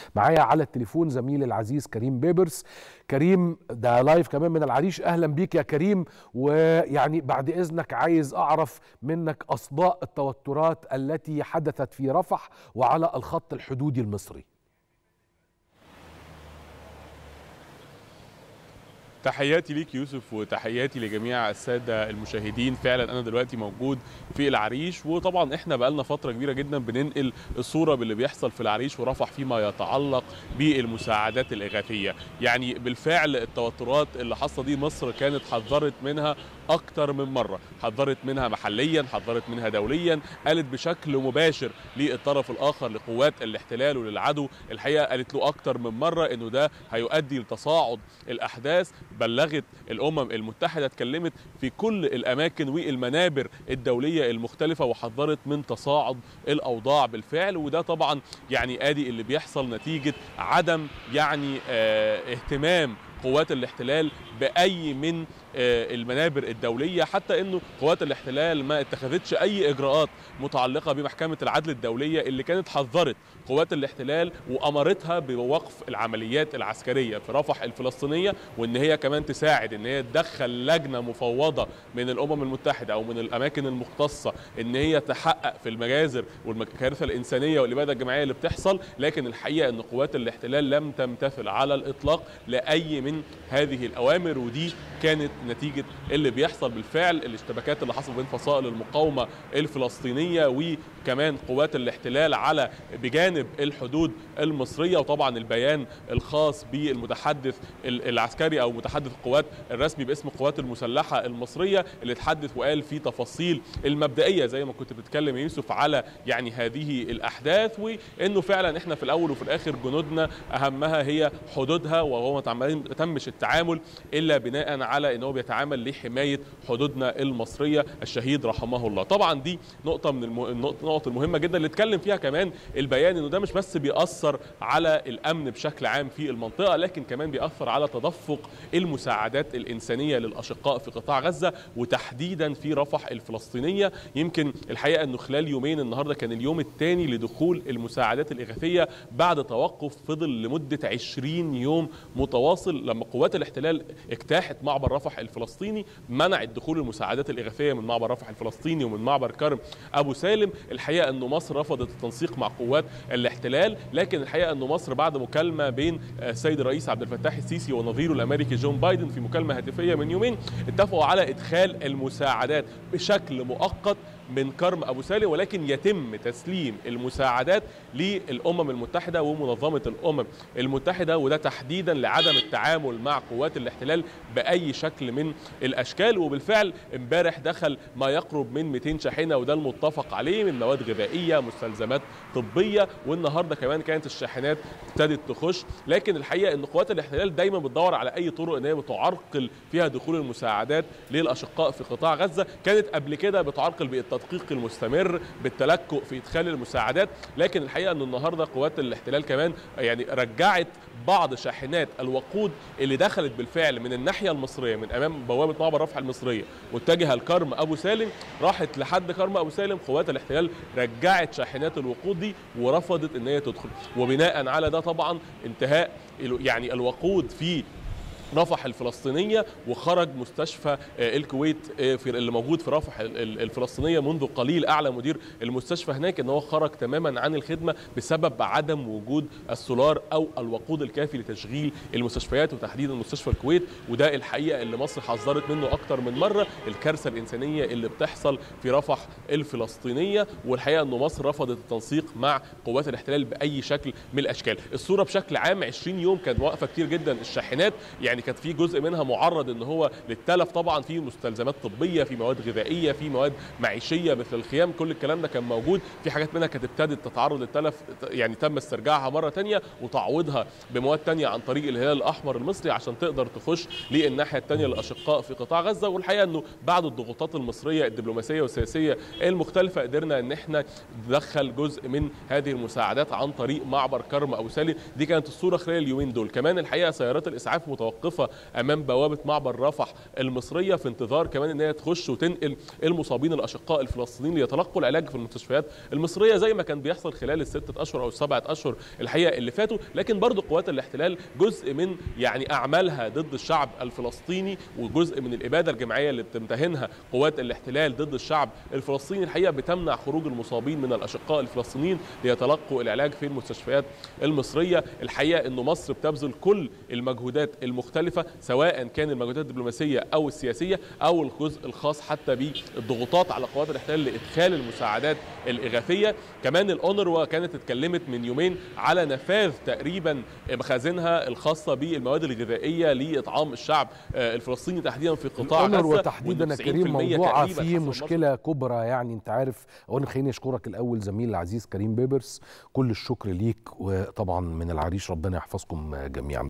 معايا على التليفون زميلي العزيز كريم بيبرس كريم ده لايف كمان من العريش اهلا بيك يا كريم ويعني بعد اذنك عايز اعرف منك اصداء التوترات التي حدثت في رفح وعلى الخط الحدودي المصري تحياتي ليك يوسف وتحياتي لجميع الساده المشاهدين فعلا انا دلوقتي موجود في العريش وطبعا احنا بقالنا فتره كبيره جدا بننقل الصوره باللي بيحصل في العريش ورفح فيما يتعلق بالمساعدات الاغاثيه يعني بالفعل التوترات اللي حاصله دي مصر كانت حذرت منها اكتر من مره حذرت منها محليا حذرت منها دوليا قالت بشكل مباشر للطرف الاخر لقوات الاحتلال وللعدو الحقيقه قالت له اكتر من مره انه ده هيؤدي لتصاعد الاحداث بلغت الامم المتحده اتكلمت في كل الاماكن والمنابر الدوليه المختلفه وحذرت من تصاعد الاوضاع بالفعل وده طبعا يعني ادي اللي بيحصل نتيجه عدم يعني اه اهتمام قوات الاحتلال باي من المنابر الدوليه حتى انه قوات الاحتلال ما اتخذتش اي اجراءات متعلقه بمحكمه العدل الدوليه اللي كانت حذرت قوات الاحتلال وامرتها بوقف العمليات العسكريه في رفح الفلسطينيه وان هي كمان تساعد ان هي تدخل لجنه مفوضه من الامم المتحده او من الاماكن المختصه ان هي تحقق في المجازر والكارثه الانسانيه والاباده الجماعيه اللي بتحصل لكن الحقيقه ان قوات الاحتلال لم تمتثل على الاطلاق لاي من هذه الاوامر ودي كانت نتيجه اللي بيحصل بالفعل الاشتباكات اللي حصلت بين فصائل المقاومه الفلسطينيه وكمان قوات الاحتلال على بجانب الحدود المصريه وطبعا البيان الخاص بالمتحدث العسكري او متحدث القوات الرسمي باسم القوات المسلحه المصريه اللي اتحدث وقال في تفاصيل المبدئيه زي ما كنت بتتكلم يا يوسف على يعني هذه الاحداث وانه فعلا احنا في الاول وفي الاخر جنودنا اهمها هي حدودها وهو ما تمش التعامل الا بناء على ان هو بيتعامل لحمايه حدودنا المصريه الشهيد رحمه الله طبعا دي نقطه من النقط المهمه جدا اللي اتكلم فيها كمان البيان انه ده مش بس بيأثر على الامن بشكل عام في المنطقه لكن كمان بيأثر على تدفق المساعدات الانسانيه للاشقاء في قطاع غزه وتحديدا في رفح الفلسطينيه يمكن الحقيقه انه خلال يومين النهارده كان اليوم الثاني لدخول المساعدات الاغاثيه بعد توقف فضل لمده 20 يوم متواصل لما قوات الاحتلال اجتاحت معبر رفح الفلسطيني منعت دخول المساعدات الاغاثيه من معبر رفح الفلسطيني ومن معبر كرم ابو سالم الحقيقه انه مصر رفضت التنسيق مع قوات الاحتلال لكن الحقيقه انه مصر بعد مكالمه بين السيد الرئيس عبد الفتاح السيسي ونظيره الامريكي جون بايدن في مكالمه هاتفيه من يومين اتفقوا على ادخال المساعدات بشكل مؤقت من كرم ابو سالم ولكن يتم تسليم المساعدات للامم المتحده ومنظمه الامم المتحده وده تحديدا لعدم التعامل مع قوات الاحتلال باي شكل من الاشكال وبالفعل امبارح دخل ما يقرب من 200 شاحنه وده المتفق عليه من مواد غذائيه مستلزمات طبيه والنهارده كمان كانت الشاحنات ابتدت تخش لكن الحقيقه ان قوات الاحتلال دايما بتدور على اي طرق ان هي بتعرقل فيها دخول المساعدات للاشقاء في قطاع غزه كانت قبل كده بتعرقل بالتدقيق المستمر بالتلكؤ في ادخال المساعدات لكن الحقيقه ان النهارده قوات الاحتلال كمان يعني رجعت بعض شاحنات الوقود اللي دخلت بالفعل من الناحيه المصريه من امام بوابه معبر رفح المصريه متجهه لكرم ابو سالم راحت لحد كرم ابو سالم قوات الاحتلال رجعت شاحنات الوقود دي ورفضت ان هي تدخل وبناء على ده طبعا انتهاء يعني الوقود في رفح الفلسطينيه وخرج مستشفى الكويت في اللي موجود في رفح الفلسطينيه منذ قليل اعلى مدير المستشفى هناك ان هو خرج تماما عن الخدمه بسبب عدم وجود السولار او الوقود الكافي لتشغيل المستشفيات وتحديدا مستشفى الكويت وده الحقيقه اللي مصر حذرت منه اكتر من مره الكارثه الانسانيه اللي بتحصل في رفح الفلسطينيه والحقيقه انه مصر رفضت التنسيق مع قوات الاحتلال باي شكل من الاشكال الصوره بشكل عام 20 يوم كانت واقفه كتير جدا الشاحنات يعني كانت في جزء منها معرض ان هو للتلف طبعا في مستلزمات طبيه في مواد غذائيه في مواد معيشيه مثل الخيام كل الكلام ده كان موجود في حاجات منها كانت ابتدت تتعرض للتلف يعني تم استرجاعها مره ثانيه وتعويضها بمواد ثانيه عن طريق الهلال الاحمر المصري عشان تقدر تخش للناحيه الثانيه للاشقاء في قطاع غزه والحقيقه انه بعد الضغوطات المصريه الدبلوماسيه والسياسيه المختلفه قدرنا ان احنا ندخل جزء من هذه المساعدات عن طريق معبر كرم ابو سالم دي كانت الصوره خلال اليومين دول كمان الحقيقه سيارات الاسعاف متوقفه واقفه امام بوابه معبر رفح المصريه في انتظار كمان ان هي تخش وتنقل المصابين الاشقاء الفلسطينيين ليتلقوا العلاج في المستشفيات المصريه زي ما كان بيحصل خلال الستة اشهر او السبعه اشهر الحقيقه اللي فاتوا لكن برضو قوات الاحتلال جزء من يعني اعمالها ضد الشعب الفلسطيني وجزء من الاباده الجماعيه اللي بتمتهنها قوات الاحتلال ضد الشعب الفلسطيني الحقيقه بتمنع خروج المصابين من الاشقاء الفلسطينيين ليتلقوا العلاج في المستشفيات المصريه الحقيقه انه مصر بتبذل كل المجهودات المختلفه سواء كان المجهودات الدبلوماسيه او السياسيه او الجزء الخاص حتى بالضغوطات على قوات الاحتلال لادخال المساعدات الاغاثيه كمان الاونروا كانت اتكلمت من يومين على نفاذ تقريبا مخازنها الخاصه بالمواد الغذائيه لاطعام الشعب الفلسطيني تحديدا في قطاع الأونروا غزه تحديدا يا وإن 90% كريم موضوع تقريباً فيه حصل مشكله كبرى يعني انت عارف اولا خليني اشكرك الاول زميل العزيز كريم بيبرس كل الشكر ليك وطبعا من العريش ربنا يحفظكم جميعا